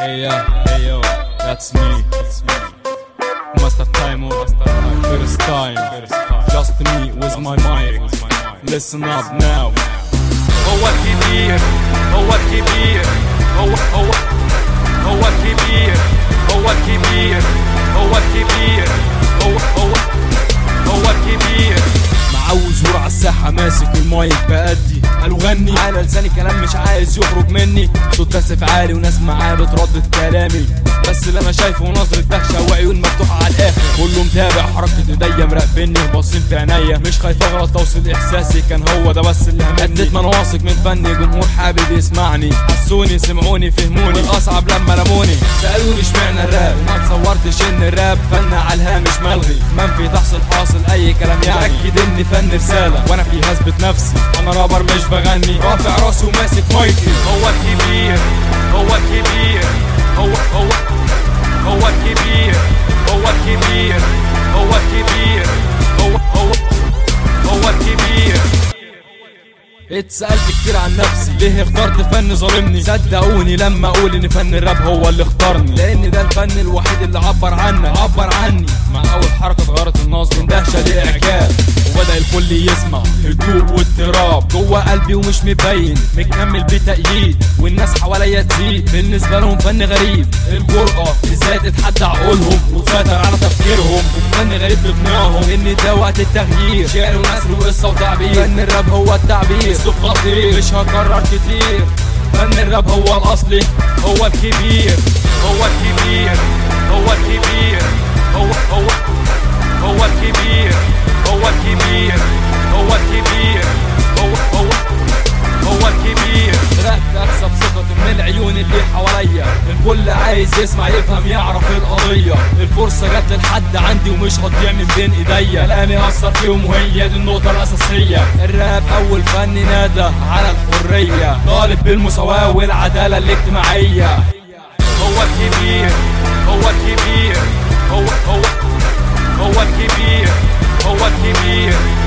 Hey yo, hey yo, that's me. That's me. Master time, master time. First time, first time. Just me with my mic. Listen up now. هو الكبير هو الكبير هو هو هو الكبير هو الكبير هو الكبير هو هو هو الكبير معوز ورا على الساحة ماسك المايك بأدي قالوا غني على لساني كلام مش عايز يخرج مني صوت كاسف عالي وناس معايا بتردد كلامي بس اللي انا شايفه نظرة دهشة وعيون مفتوحة على الاخر كله متابع حركة ايديا مراقبني باصين في عينيا مش خايف اغلط اوصل احساسي كان هو ده بس اللي همني اديت ما انا واثق من فني جمهور حابب يسمعني حسوني سمعوني فهموني الاصعب لما رموني سالوني اشمعنى الراب ما تصورتش ان الراب فن على الهامش ملغي منفي تحصل حاصل اي كلام يعني اكد ان فن رسالة وانا فيها اثبت نفسي انا رابر مش بغني رافع راسي وماسك مايكي هو الكبير هو الكبير هو هو هو الكبير هو الكبير هو الكبير هو هو هو الكبير اتسألت كتير عن نفسي ليه اخترت فن ظالمني صدقوني لما اقول ان فن الراب هو اللي اختارني لان ده الفن الوحيد اللي عبر عنك عبر عني مع اول حركة اتغيرت النظر من دهشة لاعجاب وبدأ الكل يسمع هدوء واضطراب جوه قلبي ومش مبين مكمل بتأييد والناس حواليا تزيد بالنسبة لهم فن غريب الجرأة ازاي تتحدى عقولهم وتسيطر على تفكيرهم وفن غريب بقناعهم ان ده وقت التغيير شعر ونثر وقصة وتعبير فن الراب هو التعبير اسلوب خطير مش هكرر كتير فن الراب هو الاصلي هو الكبير هو الكبير هو الكبير هو هو هو الكبير هو الكبير هو الكبير هو هو هو الكبير بدأت اكسب ثقة من العيون اللي حواليا الكل عايز يسمع يفهم يعرف القضية الفرصة جت للحد عندي ومش هتضيع من بين ايديا كلامي اثر فيهم وهي دي النقطة الاساسية الراب اول فن نادى على الحرية طالب بالمساواة والعدالة الاجتماعية هو الكبير هو الكبير هو هو هو الكبير هو الكبير